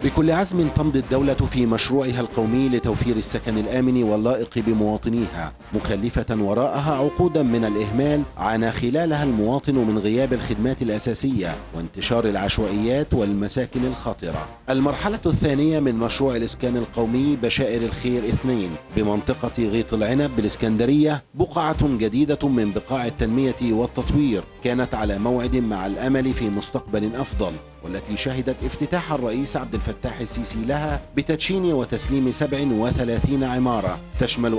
بكل عزم تمضي الدولة في مشروعها القومي لتوفير السكن الآمن واللائق بمواطنيها مخلفة وراءها عقودا من الإهمال عانى خلالها المواطن من غياب الخدمات الأساسية وانتشار العشوائيات والمساكن الخطرة المرحلة الثانية من مشروع الإسكان القومي بشائر الخير اثنين بمنطقة غيط العنب بالإسكندرية بقعة جديدة من بقاع التنمية والتطوير كانت على موعد مع الأمل في مستقبل أفضل والتي شهدت افتتاح الرئيس عبد الفتاح السيسي لها بتدشين وتسليم 37 عمارة تشمل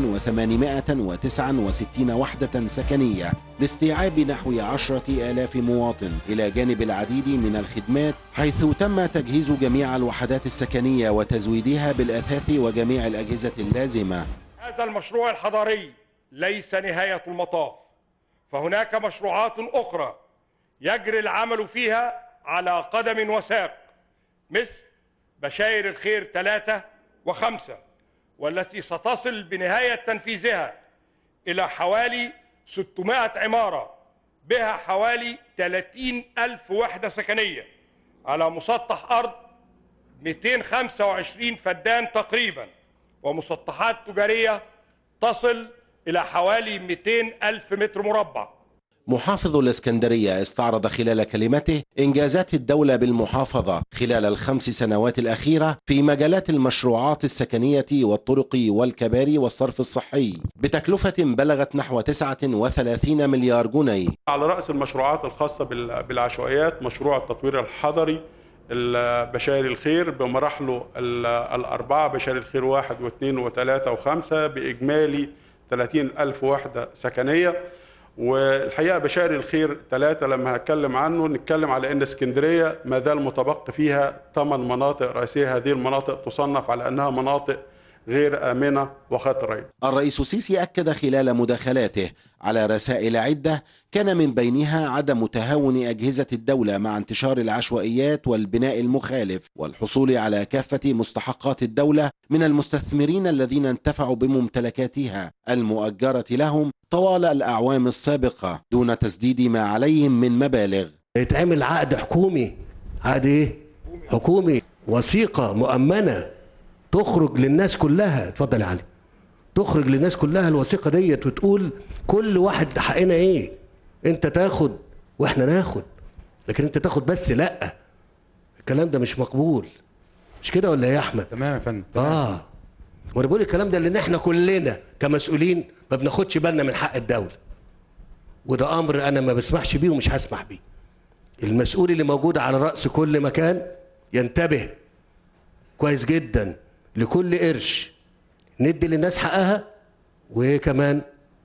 1869 وحدة سكنية لاستيعاب نحو عشرة آلاف مواطن إلى جانب العديد من الخدمات حيث تم تجهيز جميع الوحدات السكنية وتزويدها بالأثاث وجميع الأجهزة اللازمة هذا المشروع الحضاري ليس نهاية المطاف فهناك مشروعات أخرى يجري العمل فيها على قدم وساق مثل بشاير الخير ثلاثة وخمسة والتي ستصل بنهاية تنفيذها إلى حوالي 600 عمارة بها حوالي 30 ألف وحدة سكنية على مسطح أرض 225 فدان تقريبا ومسطحات تجارية تصل إلى حوالي 200 ألف متر مربع محافظ الإسكندرية استعرض خلال كلمته إنجازات الدولة بالمحافظة خلال الخمس سنوات الأخيرة في مجالات المشروعات السكنية والطرق والكباري والصرف الصحي بتكلفة بلغت نحو 39 مليار جنيه على رأس المشروعات الخاصة بال- بالعشوائيات مشروع التطوير الحضري ال- بشاير الخير بمراحله ال- الأربعة بشاير الخير واحد واثنين وثلاثة وخمسة بإجمالي 30 ألف وحدة سكنية والحقيقة بشاير الخير ثلاثة لما هتكلم عنه نتكلم على أن اسكندرية ما زال متبقي فيها ثمان مناطق رئيسية هذه المناطق تصنف على أنها مناطق غير آمنة وخطرة الرئيس السيسي أكد خلال مداخلاته على رسائل عدة كان من بينها عدم تهاون أجهزة الدولة مع انتشار العشوائيات والبناء المخالف والحصول على كافة مستحقات الدولة من المستثمرين الذين انتفعوا بممتلكاتها المؤجرة لهم طوال الأعوام السابقة دون تسديد ما عليهم من مبالغ يتعمل عقد حكومي عقد ايه حكومي وثيقه مؤمنه تخرج للناس كلها اتفضل يا علي تخرج للناس كلها الوثيقه ديت وتقول كل واحد حقنا ايه انت تاخد واحنا ناخد لكن انت تاخد بس لا الكلام ده مش مقبول مش كده ولا ايه يا احمد تمام يا فندم تمام. اه وانا بقول الكلام ده لان احنا كلنا كمسؤولين ما بناخدش بالنا من حق الدوله وده امر انا ما بسمحش بيه ومش هسمح بيه المسؤول اللي موجود على راس كل مكان ينتبه كويس جدا لكل قرش ندي للناس حقها وكمان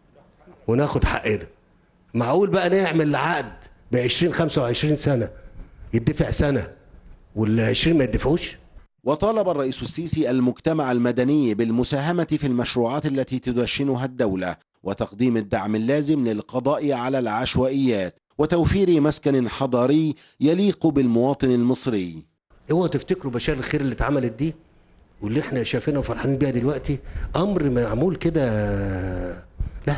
وناخد حقنا معقول بقى نعمل عقد ب 20 25 سنه يدفع سنه وال 20 ما يدفعوش وطالب الرئيس السيسي المجتمع المدني بالمساهمة في المشروعات التي تدشنها الدولة وتقديم الدعم اللازم للقضاء على العشوائيات وتوفير مسكن حضاري يليق بالمواطن المصري اوعوا تفتكروا بشار الخير اللي اتعملت دي واللي احنا شايفينها وفرحانين بيها دلوقتي امر معمول كده لا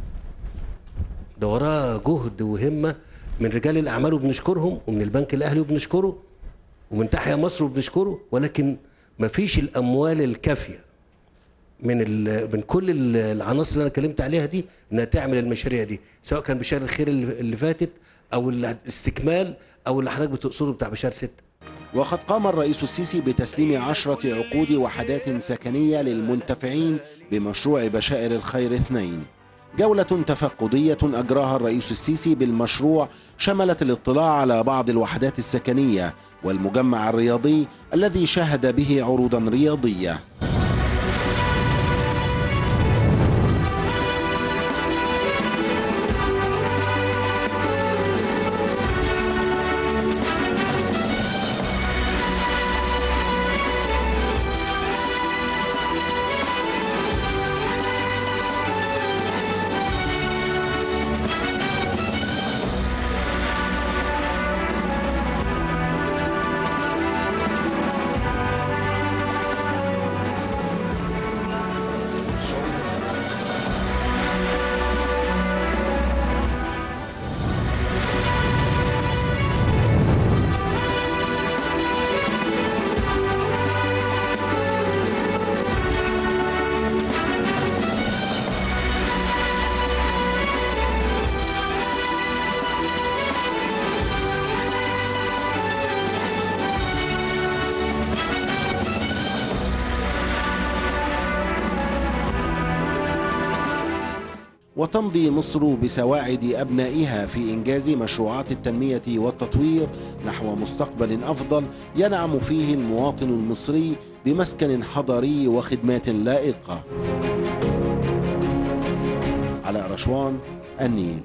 ده وراه جهد وهمه من رجال الاعمال وبنشكرهم ومن البنك الاهلي وبنشكره ومن تحيا مصر وبنشكره ولكن مفيش الاموال الكافيه من ال- من كل ال- العناصر اللي انا اتكلمت عليها دي انها تعمل المشاريع دي سواء كان بشار الخير اللي اللي فاتت او الاستكمال او اللي حضرتك بتقصده بتاع بشار ستة وقد قام الرئيس السيسي بتسليم عشرة عقود وحدات سكنية للمنتفعين بمشروع بشائر الخير اثنين جولة تفقدية أجراها الرئيس السيسي بالمشروع شملت الاطلاع على بعض الوحدات السكنية والمجمع الرياضي الذي شهد به عروضا رياضية وتمضي مصر بسواعد أبنائها في إنجاز مشروعات التنمية والتطوير نحو مستقبل أفضل ينعم فيه المواطن المصري بمسكن حضري وخدمات لائقة علاء رشوان النيل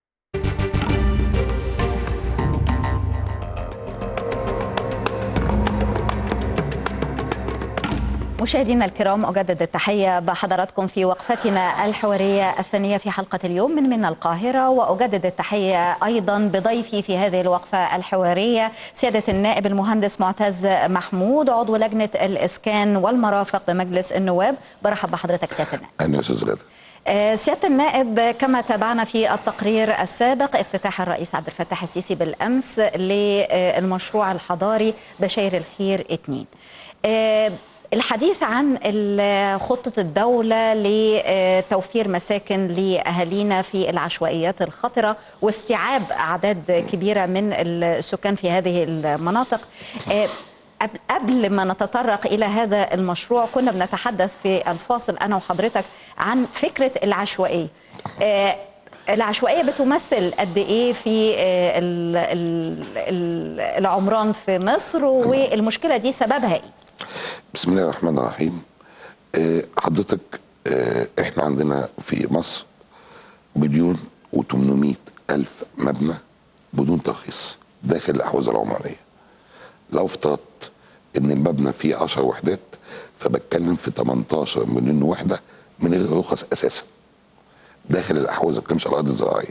مشاهدينا الكرام أجدد التحية بحضراتكم في وقفتنا الحوارية الثانية في حلقة اليوم من من القاهرة وأجدد التحية أيضا بضيفي في هذه الوقفة الحوارية سيادة النائب المهندس معتز محمود عضو لجنة الإسكان والمرافق بمجلس النواب برحب بحضرتك سيادة النائب أهلا يا أستاذ غادة آه، سيادة النائب كما تابعنا في التقرير السابق افتتاح الرئيس عبد الفتاح السيسي بالأمس للمشروع الحضاري بشير الخير 2 آه، الحديث عن ال- خطة الدولة لتوفير مساكن لأهالينا في العشوائيات الخطرة واستيعاب أعداد كبيرة من السكان في هذه المناطق آه، قبل- قبل ما نتطرق إلى هذا المشروع كنا بنتحدث في الفاصل أنا وحضرتك عن فكرة العشوائية آه، العشوائية بتمثل قد إيه في آه، ال- ال- ال- العمران في مصر والمشكلة دي سببها إيه؟ بسم الله الرحمن الرحيم آه، حضرتك آه، احنا عندنا في مصر مليون و800 ألف مبنى بدون ترخيص داخل الأحواز العمرانية لو افترضت إن المبنى فيه 10 وحدات فبتكلم في 18 مليون وحدة من غير رخص أساسا داخل الأحواز ما بتكلمش على الأراضي الزراعية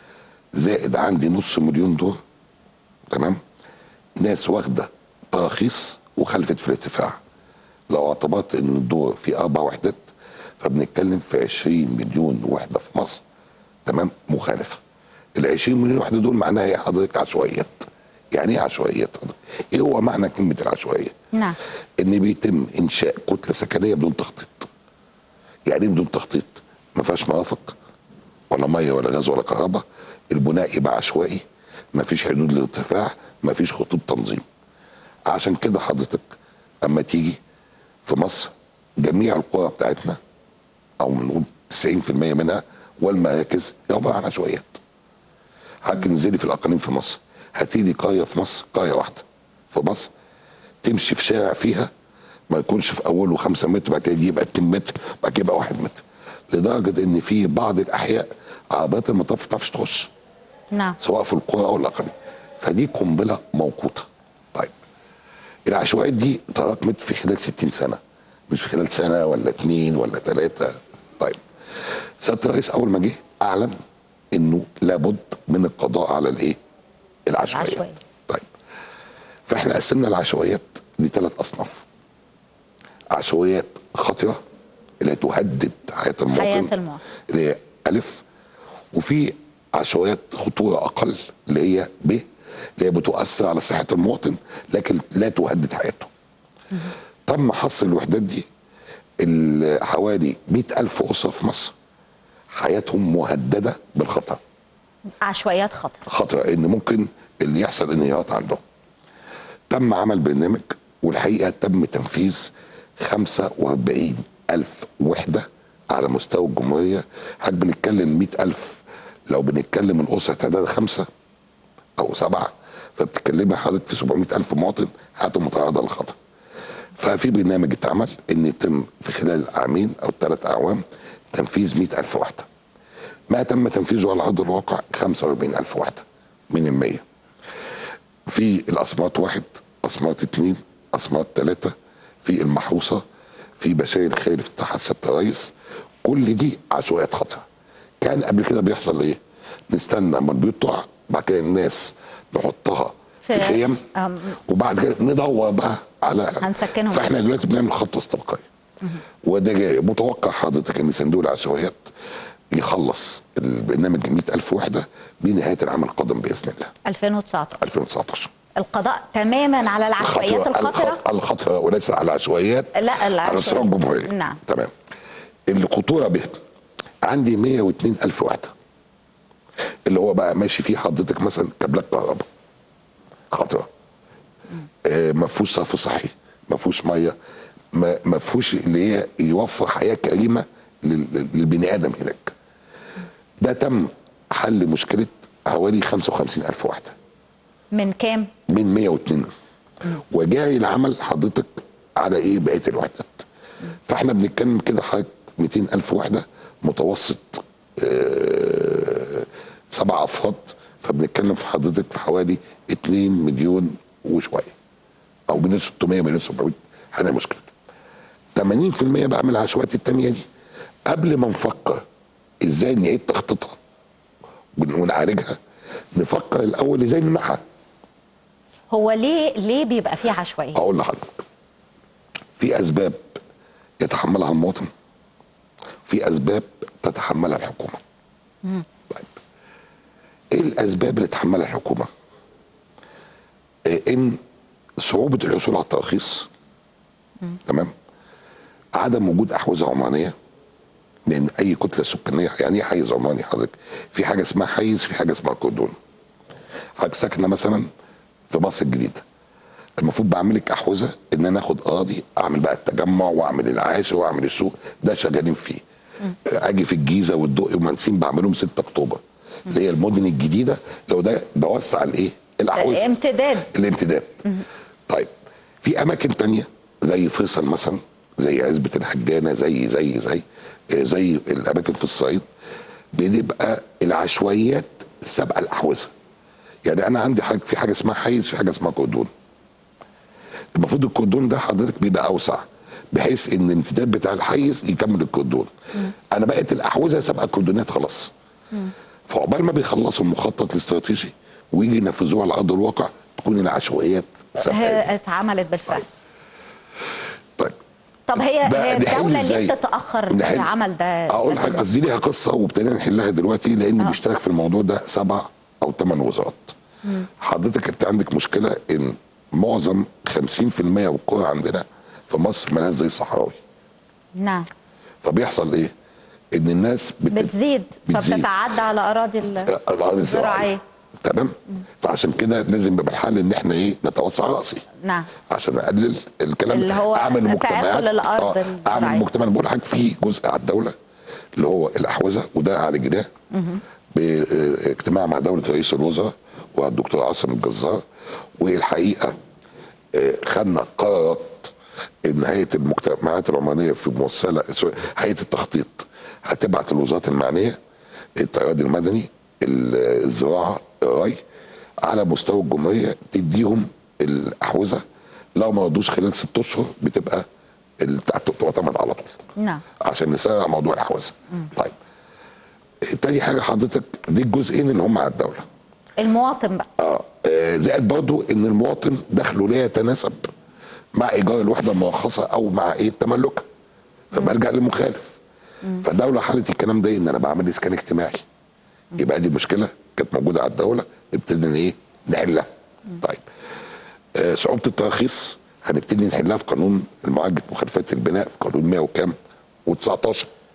زائد عندي نص مليون دور تمام ناس واخده تراخيص وخلفت في الارتفاع لو اعتبرت ان الدور فيه اربع وحدات فبنتكلم في 20 مليون وحده في مصر تمام مخالفه ال 20 مليون وحده دول معناها ايه حضرتك عشوائيات يعني ايه عشوائيات حضرتك؟ ايه هو معنى كلمه العشوائيه نعم ان بيتم انشاء كتله سكنيه بدون تخطيط يعني ايه بدون تخطيط ما فيهاش مرافق ولا ميه ولا غاز ولا كهرباء البناء يبقى عشوائي ما فيش حدود للارتفاع ما فيش خطوط تنظيم عشان كده حضرتك اما تيجي في مصر جميع القرى بتاعتنا او نقول 90% منها والمراكز هي عباره عن عشوائيات حضرتك انزلي في الاقاليم في مصر هتيجي قريه في مصر قريه واحده في مصر تمشي في شارع فيها ما يكونش في اوله 5 متر بعد كده يبقى 2 متر بعد كده يبقى 1 متر لدرجه ان في بعض الاحياء عربيات المطاف ما تعرفش تخش نعم سواء في القرى او الاقاليم فدي قنبله موقوته طيب العشوائيات دي تراكمت في خلال 60 سنه مش في خلال سنه ولا اتنين ولا ثلاثه طيب سياده الرئيس اول ما جه اعلن انه لابد من القضاء على الايه؟ العشوائيات العشوائيات. طيب فاحنا قسمنا العشوائيات لثلاث اصناف عشوائيات خطره اللي تهدد حياه المواطن حياة المواطن. اللي هي الف وفي عشوائيات خطوره اقل اللي هي ب اللي هي بتؤثر على صحه المواطن لكن لا تهدد حياته. تم حصر الوحدات دي ال- حوالي 100 ألف أسرة في مصر حياتهم مهددة بالخطر عشوائيات خطر خطر ان ممكن اللي يحصل انهيارات عندهم تم عمل برنامج والحقيقه تم تنفيذ 45 الف وحده على مستوى الجمهوريه حضرتك بنتكلم 100 الف لو بنتكلم الاسره تعداد خمسه او سبعه فبتتكلمي حضرتك في 700 الف مواطن حياتهم متعرضه للخطر ففي برنامج اتعمل ان يتم في خلال عامين او ثلاث اعوام تنفيذ 100 الف وحده ما تم تنفيذه على ارض الواقع 45 الف وحده من المية في الاسمارت واحد اسمارت اتنين اسمارت تلاتة في المحروسه في بشاير خير افتتاح سياده الرئيس كل دي عشوائيات خطره كان قبل كده بيحصل ايه؟ نستنى اما البيوت تقع بعد كده الناس نحطها في في- خيم أم. وبعد كده ندور بقى على هنسكنهم فاحنا دلوقتي بنعمل خطه استباقيه وده جاي متوقع حضرتك ان صندوق العشوائيات يخلص البرنامج 100000 وحده بنهايه العام القادم باذن الله 2019 2019 القضاء تماما على العشوائيات الخطرة الخط- الخطره وليس على العشوائيات لا على العشوائيات مستوى الجمهوريه نعم تمام الخطوره بها عندي 102 الف وحده اللي هو بقى ماشي فيه حضرتك مثلا كابلات كهرباء خطره آه ما فيهوش صرف صحي ما فيهوش ميه ما ما فيهوش اللي هي يوفر حياه كريمه لل- للبني ادم هناك ده تم حل مشكله حوالي 55 الف وحده من كام؟ من 102 وجاي العمل حضرتك على ايه بقيه الوحدات فاحنا بنتكلم كده حضرتك 200 الف وحده متوسط آه، سبع افراد فبنتكلم في حضرتك في حوالي 2 مليون وشويه او من 600 مليون 700 حاجه مشكله 80% بقى من العشوائيات التانية دي قبل ما نفكر ازاي نعيد تخطيطها ون- ونعالجها نفكر الاول ازاي نمنعها هو ليه ليه بيبقى فيه عشوائيه؟ اقول لحضرتك في اسباب يتحملها المواطن في اسباب تتحملها الحكومه طيب ايه الاسباب اللي تتحملها الحكومه إيه ان صعوبه الحصول على الترخيص تمام عدم وجود احوزه عمرانيه لان اي كتله سكانيه يعني ايه حيز عمراني حضرتك في حاجه اسمها حيز في حاجه اسمها كردون حضرتك ساكنه مثلا في مصر الجديده المفروض بعمل لك احوزه ان انا اخد اراضي اعمل بقى التجمع واعمل العاشر واعمل السوق ده شغالين فيه اجي في الجيزه والدقي ومنسين بعملهم 6 اكتوبر اللي هي المدن الجديده لو ده بوسع الايه الاحوزه امتداد الامتداد طيب في اماكن تانية زي فيصل مثلا زي عزبة الحجانة زي زي زي آه، زي الاماكن في الصعيد بتبقى العشوائيات سابقه الاحوزه يعني انا عندي حاجه في حاجه اسمها حيز في حاجه اسمها كردون المفروض الكردون ده حضرتك بيبقى اوسع بحيث ان الامتداد بتاع الحيز يكمل الكردون انا بقت الاحوزه سابقه الكردونات خلاص فعقبال ما بيخلصوا المخطط الاستراتيجي ويجي ينفذوه على ارض الواقع تكون العشوائيات سابقه هي اتعملت بالفعل طيب طب هي ده هي نحل الدوله إزاي؟ ليه بتتاخر في نحل. العمل ده اقول سيادة حاجه اصل دي ليها قصه وابتدينا نحلها دلوقتي لان آه. بيشترك في الموضوع ده سبع او ثمان وزارات حضرتك انت عندك مشكله ان معظم 50% من القرى عندنا في مصر مالهاش زي صحراوي نعم فبيحصل ايه؟ ان الناس بت... بتزيد بتزيد. فبتتعدى على اراضي ال- الارض الزراعيه الزراعيه تمام فعشان كده لازم يبقى الحل ان احنا ايه نتوسع راسي نعم عشان اقلل الكلام اللي هو اعمل مجتمعات تآكل الأرض آه، الزراعية. اعمل مجتمع بقول لحضرتك في جزء على الدوله اللي هو الاحوزه وده عالجناه باجتماع مع دوله رئيس الوزراء والدكتور عاصم الجزار والحقيقه آه، خدنا قرارات ان هيئه المجتمعات العمرانيه في موصله سوري، هيئه التخطيط هتبعت الوزارات المعنيه التيار المدني ال- الزراعه الري على مستوى الجمهوريه تديهم الاحوزه لو ما رضوش خلال ست اشهر بتبقى ال- تعتمد على طول نعم عشان نسرع موضوع الاحوزه طيب تاني حاجه حضرتك دي الجزئين اللي هم على الدوله المواطن بقى اه آه، زائد برضو ان المواطن دخله لا يتناسب مع ايجار الوحده المرخصه او مع ايه تملكها فبرجع للمخالف فالدوله حلت الكلام ده ان انا بعمل اسكان اجتماعي يبقى دي مشكله كانت موجوده على الدوله نبتدي ان ايه نحلها طيب آه صعوبه التراخيص هنبتدي نحلها في قانون معالجه مخالفات البناء في قانون 100 وكام و19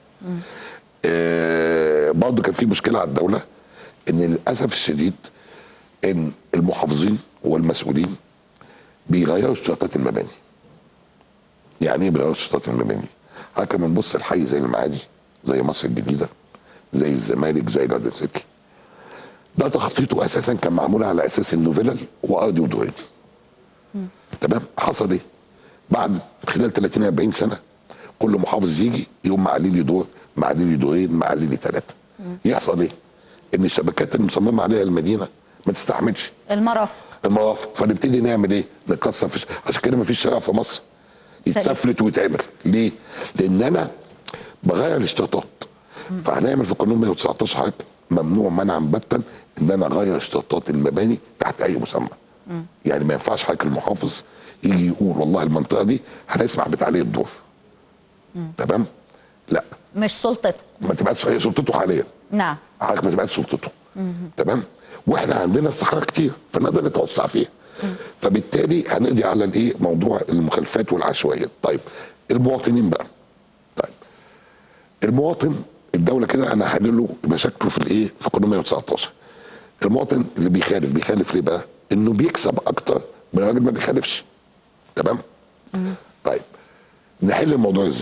آه برضه كان في مشكله على الدوله ان للاسف الشديد ان المحافظين والمسؤولين بيغيروا اشتراطات المباني يعني ايه بيغيروا اشتراطات المباني هكذا بنبص الحي زي المعادي زي مصر الجديده زي الزمالك زي جاردن سيتي ده تخطيطه اساسا كان معمول على اساس انه فيلل وارضي ودورين تمام حصل ايه بعد خلال 30 40 سنه كل محافظ يجي يقوم معلي لي دور معلي لي دورين معلي لي ثلاثه يحصل ايه ان الشبكات المصممه عليها المدينه ما تستحملش المرافق المرافق فنبتدي نعمل ايه؟ نكسر في عشان كده ما فيش شارع في مصر يتسفلت ويتعمل ليه؟ لان انا بغير الاشتراطات فهنعمل في قانون 119 حاجه ممنوع منعا باتا ان انا اغير اشتراطات المباني تحت اي مسمى يعني ما ينفعش حضرتك المحافظ يجي يقول والله المنطقه دي هنسمع بتعليه الدور تمام؟ لا مش سلطته ما تبقاش هي سلطته حاليا نعم حضرتك ما تبقاش سلطته تمام واحنا عندنا الصحراء كتير فنقدر نتوسع فيها فبالتالي هنقضي على الايه موضوع المخالفات والعشوائيات طيب المواطنين بقى طيب المواطن الدوله كده انا هحل له مشاكله في الايه في قانون 119 المواطن اللي بيخالف بيخالف ليه بقى انه بيكسب اكتر من الراجل ما بيخالفش تمام طيب نحل الموضوع ازاي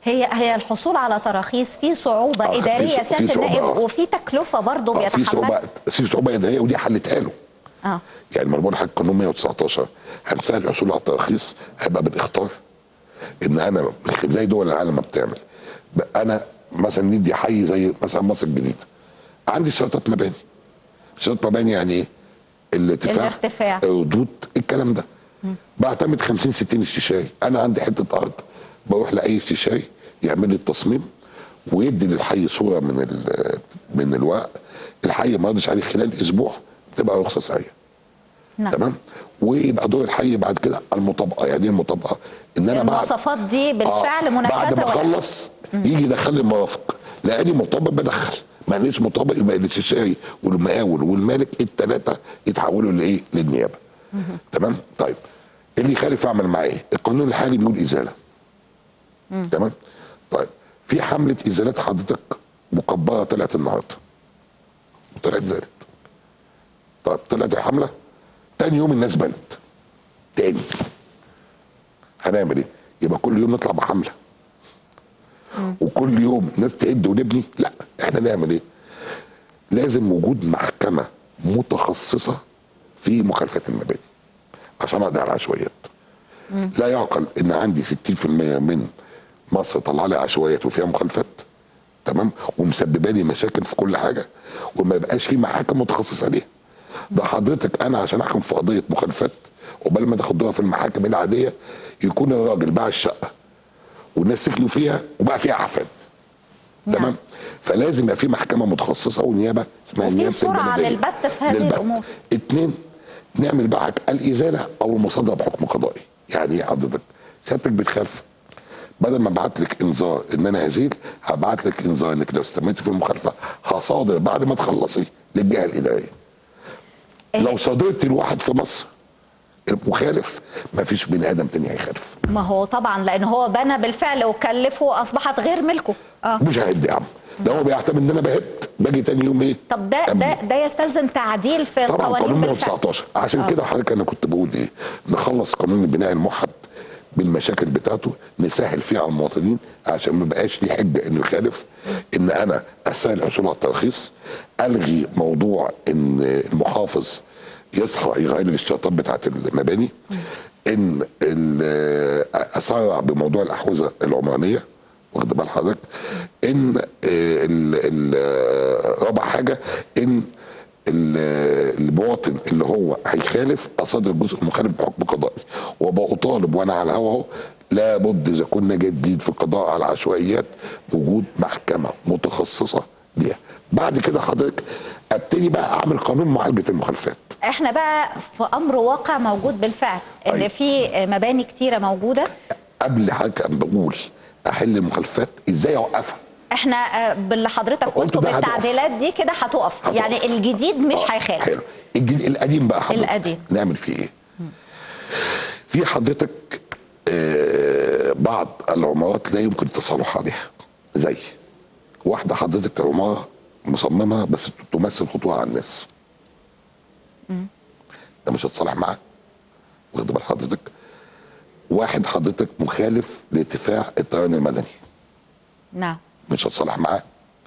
هي هي الحصول على تراخيص في صعوبه آه، في اداريه صع- في سياده صعوبة، النائب آه. وفي تكلفه برضه آه، في صعوبه بيتحملها في صعوبه اداريه ودي حلتها له اه يعني ما أنا بقول لحضرتك قانون 119 هنسهل الحصول على التراخيص هيبقى بالاختار ان انا من خلال- زي دول العالم ما بتعمل ب- انا مثلا ندي حي زي مثلا مصر الجديده عندي اشتراطات مباني اشتراطات مباني يعني ايه؟ الارتفاع الارتفاع. الردود الكلام ده بعتمد 50 60 استشاري انا عندي حته ارض بروح لاي استشاري يعمل لي التصميم ويدي للحي صوره من ال- من الورق الحي ما رضيش عليه خلال اسبوع تبقى رخصه سريعه نعم تمام ويبقى دور الحي بعد كده المطابقه يعني ايه المطابقه ان انا بعد المواصفات دي بالفعل آه، بعد منفذه ما ولا لا؟ اخلص يجي يدخل لي المرافق لاني مطابق بدخل ما ليش مطابق يبقى الاستشاري والمقاول والمالك الثلاثه يتحولوا لايه للنيابه تمام طيب اللي يخالف اعمل معاه ايه القانون الحالي بيقول ازاله تمام طيب في حمله ازالات حضرتك مكبره طلعت النهارده وطلعت زادت طيب طلعت الحمله تاني يوم الناس بنت تاني هنعمل ايه يبقى كل يوم نطلع بحمله وكل يوم ناس تعد ونبني لا احنا نعمل ايه لازم وجود محكمه متخصصه في مخالفات المباني عشان اقضي على العشوائيات لا يعقل ان عندي 60% من مصر طلع لي عشوائيات وفيها مخالفات تمام ومسببه لي مشاكل في كل حاجه وما يبقاش في محاكم متخصصه ليها ده حضرتك انا عشان احكم في قضيه مخالفات قبل ما تاخد دورها في المحاكم العاديه يكون الراجل باع الشقه والناس سكنوا فيها وبقى فيها عفاد نعم. تمام فلازم يبقى في محكمه متخصصه ونيابه اسمها وفي نيابه سرعة البلدية. للبت في هذه للبت. الأمور. اتنين نعمل بقى الازاله او المصادره بحكم قضائي يعني ايه حضرتك سيادتك بتخالف بدل ما ابعت لك انذار ان انا هزيل هبعت لك انذار انك لو استمرت في المخالفه هصادر بعد ما تخلصي للجهه الاداريه لو صادرت الواحد في مصر المخالف ما فيش بني ادم تاني هيخالف ما هو طبعا لان هو بنى بالفعل وكلفه اصبحت غير ملكه اه مش ههد يا عم لو هو بيعتمد ان انا بهت باجي تاني يوم ايه طب ده أمن. ده ده يستلزم تعديل في طبعا القوانين قانون بالفعل 119 عشان كده حضرتك انا كنت بقول ايه نخلص قانون البناء الموحد بالمشاكل بتاعته نسهل فيه على المواطنين عشان ما يبقاش ليه حجه انه يخالف ان انا اسهل الحصول على الترخيص الغي موضوع ان المحافظ يصحى يغير الاشتراطات بتاعت المباني ان ال- اسرع بموضوع الاحوزه العمرانيه واخد بال حضرتك ان ال- ال- رابع حاجه ان ال- المواطن اللي هو هيخالف اصادر الجزء المخالف بحكم قضائي وبطالب وانا على الهوا اهو لابد اذا كنا جديد في القضاء على العشوائيات وجود محكمه متخصصه ليها بعد كده حضرتك ابتدي بقى اعمل قانون معالجه المخالفات احنا بقى في امر واقع موجود بالفعل ان أيوة. في مباني كتيره موجوده قبل حضرتك أما بقول احل المخالفات ازاي اوقفها احنا آه، باللي حضرتك قلت قلته ده هتقف. بالتعديلات دي كده هتقف هتقف. يعني الجديد مش آه، هيخالف حلو الجديد القديم بقى حضرتك القديم. نعمل فيه ايه في حضرتك آه بعض العمارات لا يمكن التصالح عليها زي واحده حضرتك عماره مصممه بس تمثل خطوره على الناس ده مش هتصالح معاه واخد بال حضرتك واحد حضرتك مخالف لارتفاع الطيران المدني نعم مش هتصالح معاه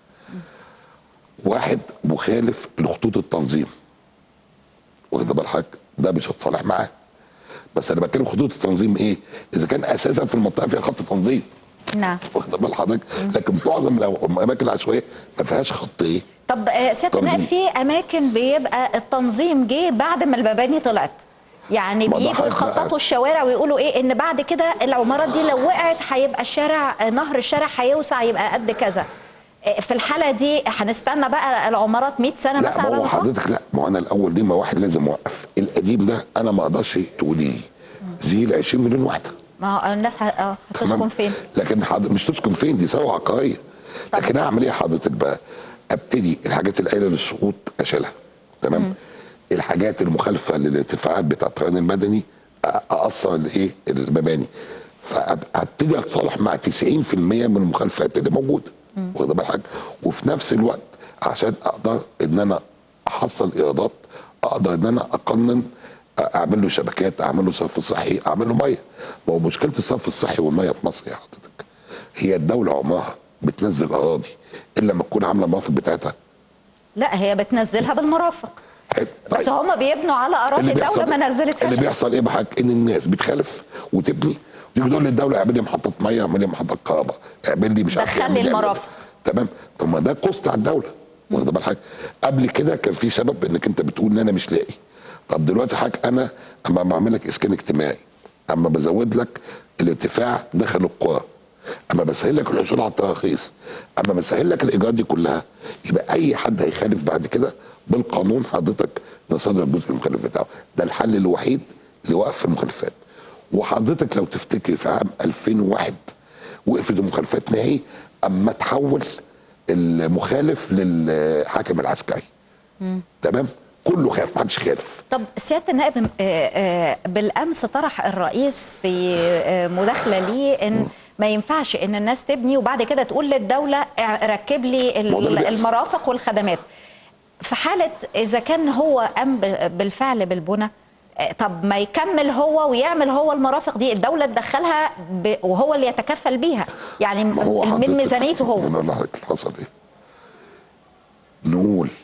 واحد مخالف لخطوط التنظيم واخد بال حضرتك ده مش هتصالح معاه بس انا بتكلم خطوط التنظيم ايه اذا كان اساسا في المنطقه فيها خط تنظيم نعم واخد بال حضرتك لكن معظم الأو- الاماكن العشوائيه ما فيهاش خط ايه طب آه، سياده النائب تنظيم. في اماكن بيبقى التنظيم جه بعد ما المباني طلعت يعني ما ده بييجوا حاجة- يخططوا الشوارع ويقولوا ايه ان بعد كده العمارات دي لو وقعت هيبقى الشارع آه، نهر الشارع هيوسع يبقى قد كذا آه، في الحاله دي هنستنى بقى العمارات 100 سنه لا مثلا ما على هو ما تقع؟ حضرتك لا ما هو انا الاول دي ما واحد لازم اوقف القديم ده انا ما اقدرش تقولي زيل 20 مليون واحده ما هو الناس ه- آه، هتسكن تمام؟ فين؟ لكن حضر... مش تسكن فين دي ثروه عقاريه لكن اعمل ايه حضرتك بقى ابتدي الحاجات القايله للسقوط اشيلها تمام الحاجات المخالفه للارتفاعات بتاع الطيران المدني أ- اقصر الايه المباني فابتدي اتصالح مع 90% من المخالفات اللي موجوده واخد بالك وفي نفس الوقت عشان اقدر ان انا احصل ايرادات اقدر ان انا اقنن اعمل له شبكات اعمل له صرف صحي اعمل له ميه ما هو مشكله الصرف الصحي والميه في مصر يا حضرتك هي الدوله عمرها بتنزل اراضي الا لما تكون عامله المرافق بتاعتها لا هي بتنزلها بالمرافق حلو. بس طيب. هم بيبنوا على اراضي الدوله ما نزلتهاش اللي بيحصل ايه بحاجة ان الناس بتخالف وتبني تيجي تقول للدوله اعمل لي محطه ميه اعمل لي محطه كهرباء اعمل لي مش عارف دخل اعمل لي اعمل المرافق. تمام طب ما ده كوست على الدوله واخد بال حضرتك قبل كده كان في سبب انك انت بتقول ان انا مش لاقي طب دلوقتي حضرتك انا اما بعمل لك اسكان اجتماعي اما بزود لك الارتفاع داخل القرى اما بسهل لك الحصول على التراخيص اما بسهل لك الايجارات دي كلها يبقى اي حد هيخالف بعد كده بالقانون حضرتك نصدر الجزء المخالف بتاعه ده الحل الوحيد لوقف المخالفات وحضرتك لو تفتكر في عام 2001 وقفت المخالفات نهائي اما تحول المخالف للحاكم العسكري تمام كله خاف ما حدش خالف طب سياده النائب آه، آه، بالامس طرح الرئيس في آه، مداخله ليه ان ما ينفعش ان الناس تبني وبعد كده تقول للدوله اه، ركب لي ما هو ده اللي ال- بيحصل. المرافق والخدمات في حاله اذا كان هو قام ب- بالفعل بالبنى اه، طب ما يكمل هو ويعمل هو المرافق دي الدوله تدخلها ب- وهو اللي يتكفل بيها يعني ما هو من حضرتك- ميزانيته هو انا اقول لحضرتك اللي حصل ايه نقول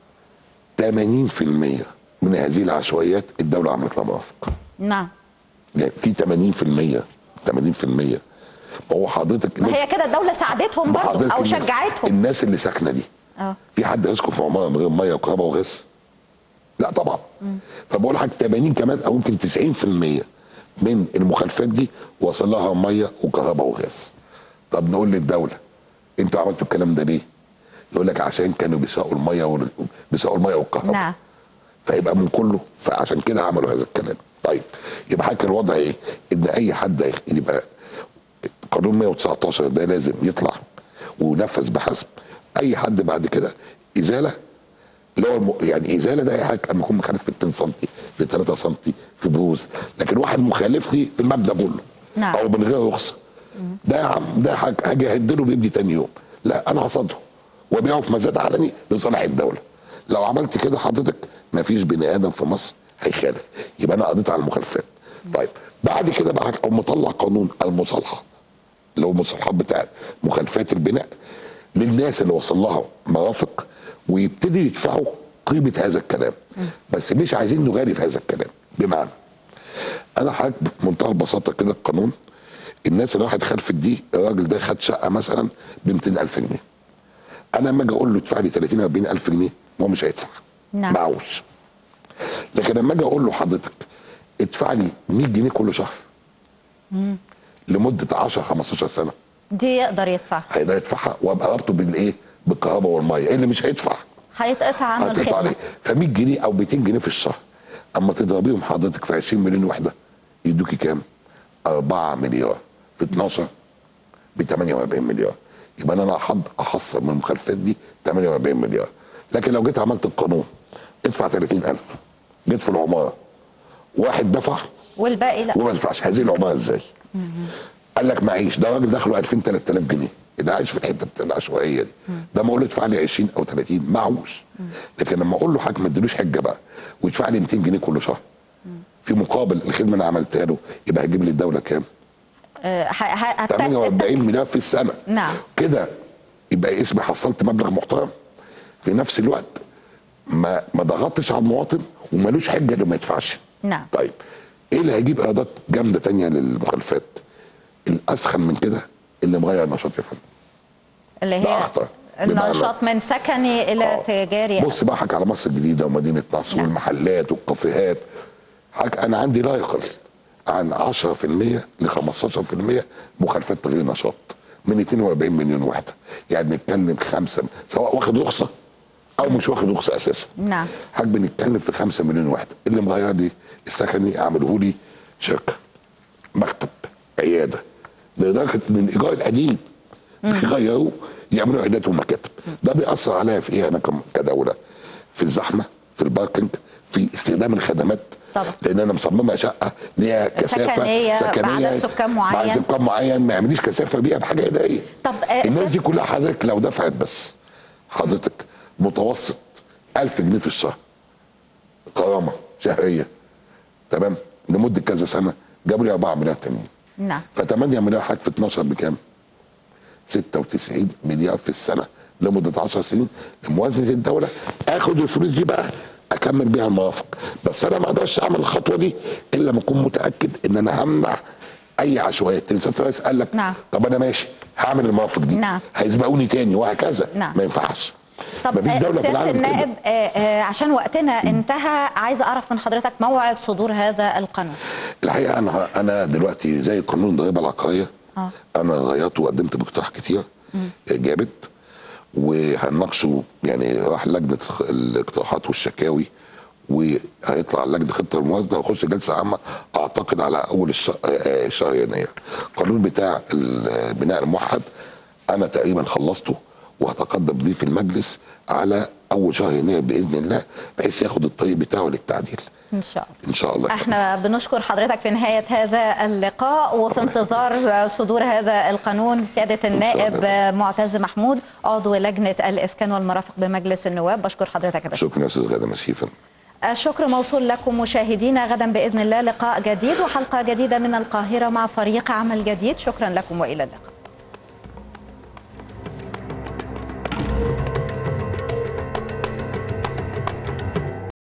80% من هذه العشوائيات الدوله عملت لها مرافق نعم يعني في 80% 80% ما هو حضرتك ما الناس- هي كده الدوله ساعدتهم ما برضه حضرتك او الناس- شجعتهم الناس اللي ساكنه دي اه في حد يسكن في عماره من غير ميه وكهرباء وغاز؟ لا طبعا فبقول لحضرتك 80 كمان او يمكن 90% من المخالفات دي وصل لها ميه وكهرباء وغاز طب نقول للدوله انتوا عملتوا الكلام ده ليه؟ يقول لك عشان كانوا بيساقوا الميه وال... بيساقوا الميه والكهرباء نعم فيبقى من كله فعشان كده عملوا هذا الكلام طيب يبقى حضرتك الوضع ايه؟ ان اي حد هيخ- يبقى قانون 119 ده لازم يطلع وينفذ بحسب اي حد بعد كده ازاله اللي هو الم... يعني ازاله ده اي حاجه اما يكون مخالف في 2 سم في 3 سم في بروز لكن واحد مخالف لي في المبنى كله نعم. او من غير رخصه ده يا عم ده حاجه هاجي اهدله بيبني تاني يوم لا انا هصده وابيعه في مزاد علني لصالح الدوله لو عملت كده حضرتك ما فيش بني ادم في مصر هيخالف يبقى انا قضيت على المخالفات طيب بعد كده بقى او مطلع قانون المصالحه اللي هو المصطلحات بتاعت مخالفات البناء للناس اللي وصل لها مرافق ويبتدي يدفعوا قيمه هذا الكلام بس مش عايزين نغالي في هذا الكلام بمعنى انا حضرتك بمنتهى البساطه كده القانون الناس اللي راحت خلفت دي الراجل ده خد شقه مثلا ب 200000 جنيه انا لما اجي اقول له ادفع لي 30 40000 جنيه هو مش هيدفع نعم. معوش لكن لما اجي اقول له حضرتك ادفع لي 100 جنيه كل شهر لمده 10 15 سنه دي يقدر يدفعها هيقدر يدفعها وابقى رابطه بالايه؟ بالكهرباء والميه ايه اللي مش هيدفع؟ هيتقطع عنه هتقطع الخدمه عليه ف 100 جنيه او 200 جنيه في الشهر اما تضربيهم حضرتك في 20 مليون وحده يدوكي كام؟ 4 مليار في 12 ب 48 مليار يبقى انا احض احصل من المخالفات دي 48 مليار لكن لو جيت عملت القانون ادفع 30000 جيت في العماره واحد دفع والباقي لا وما يدفعش هذه العماره ازاي؟ قال لك معيش ده راجل دخله 2000 3000 جنيه اللي عايش في الحته بتاع العشوائيه دي ده ما اقول له ادفع لي 20 او 30 معهوش لكن لما اقول له حضرتك ما اديلوش حجه بقى ويدفع لي 200 جنيه كل شهر في مقابل الخدمه اللي عملتها له يبقى هيجيب لي الدوله كام؟ آه، ه- ه- هت- 48 مليار في السنه نعم. كده يبقى اسمي حصلت مبلغ محترم في نفس الوقت ما ما ضغطتش على المواطن ومالوش حجه انه ما يدفعش نعم. طيب ايه اللي هيجيب ايرادات جامده تانية للمخالفات الاسخن من كده اللي مغير النشاط يا فندم اللي ده هي أخطر. بمعنى- النشاط من سكني الى آه. تجاري بص بقى حك على مصر الجديده ومدينه نصر نعم. والمحلات والكافيهات حك انا عندي لا يقل عن 10% ل 15% مخالفات تغيير نشاط من 42 مليون وحده يعني بنتكلم خمسه سواء واخد رخصه او مش واخد رخصه اساسا نعم. حضرتك بنتكلم في 5 مليون وحده اللي مغير لي السكني اعمله لي شركه مكتب عياده لدرجه ان الايجار القديم بيغيروه يعملوا عيادات ومكاتب ده بيأثر عليا في ايه انا كم- كدوله في الزحمه في الباركنج في استخدام الخدمات طبعا. لان انا مصممه شقه ليها كثافه سكنية بعدد سكان معين. بعدد سكان معين ما يعمليش كثافه بيها بحاجه اداريه طب، آه، الناس سيد- دي كلها حضرتك لو دفعت بس حضرتك متوسط 1000 جنيه في الشهر غرامه شهريه تمام لمده كذا سنه جابوا لي 4 مليار تانيين نعم ف 8 مليار حضرتك في 12 بكام؟ 96 مليار في السنه لمده 10 سنين لموازنه الدوله اخد الفلوس دي بقى اكمل بيها المرافق بس انا ما اقدرش اعمل الخطوه دي الا لما اكون متاكد ان انا همنع اي عشوائيات لسه الرئيس قال لك نعم. طب انا ماشي هعمل المرافق دي نعم. هيسبقوني تاني وهكذا نعم. ما ينفعش طب مفيش آه، دوله في سياده العالم كده النائب آه، آه، عشان وقتنا انتهى عايزه اعرف من حضرتك موعد صدور هذا القانون الحقيقه انا انا دلوقتي زي قانون الضريبه العقاريه آه. انا غيرته وقدمت باقتراح كتير جابت وهنناقشه يعني راح لجنه الخ- الاقتراحات والشكاوي وهيطلع لجنه خطه الموازنه ويخش جلسه عامه اعتقد على اول الشهر, آه، شهر يناير القانون بتاع البناء الموحد انا تقريبا خلصته وهتقدم بيه في المجلس على اول شهر يناير باذن الله بحيث ياخد الطريق بتاعه للتعديل ان شاء الله ان شاء الله احنا بنشكر حضرتك في نهاية هذا اللقاء وفي انتظار صدور هذا القانون سيادة النائب معتز محمود عضو لجنة الإسكان والمرافق بمجلس النواب بشكر حضرتك يا باشا شكرا يا استاذ غاده مسيفا الشكر موصول لكم مشاهدينا غدا بإذن الله لقاء جديد وحلقة جديدة من القاهرة مع فريق عمل جديد شكرا لكم وإلى اللقاء